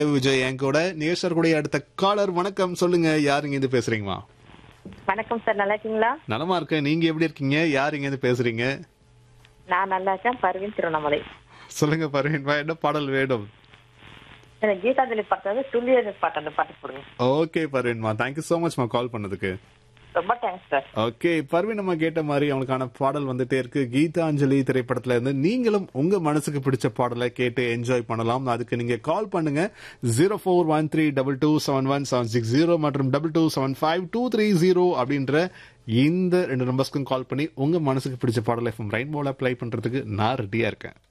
விஜய் என் கூட நேசர் கூட அடுத்த காலர் வணக்கம் சொல்லுங்க யார் இங்க இருந்து பேசுறீங்கம்மா வணக்கம் சார் நல்லா இருக்கீங்களா நலமா இருக்கேன் நீங்க எப்படி இருக்கீங்க யார் இங்க இருந்து பேசுறீங்க நான் நல்லா இருக்கேன் பர்வீன் திருவண்ணாமலை சொல்லுங்க பரவீன்வா என்ன பாடல் வேணும் எனக்கு கீதாஞ்சலி பாட்டு வந்து துல்லிய பாட்டு அந்த பாட்டு போடுங்க ஓகே பர்வீன்மா தேங்க்யூ ஸோ மச்மா கால் பண்ணதுக்கு ரொம்ப தேங்க்ஸ் சார் ஓகே பர்வீன் நம்ம கேட்ட மாதிரி அவனுக்கான பாடல் வந்துட்டே இருக்கு கீதாஞ்சலி திரைப்படத்துல இருந்து நீங்களும் உங்க மனசுக்கு பிடிச்ச பாடலை கேட்டு என்ஜாய் பண்ணலாம் அதுக்கு நீங்க கால் பண்ணுங்க zero four one three double two seven one seven six zero மற்றும் double two seven five two three zero அப்படின்ற இந்த ரெண்டு நம்பர்ஸ்க்கும் கால் பண்ணி உங்க மனசுக்கு பிடிச்ச பாடலை எஃப்எம் ரெயின்போல ப்ளே பண்றதுக்கு நான் ரெடியா இருக்கேன்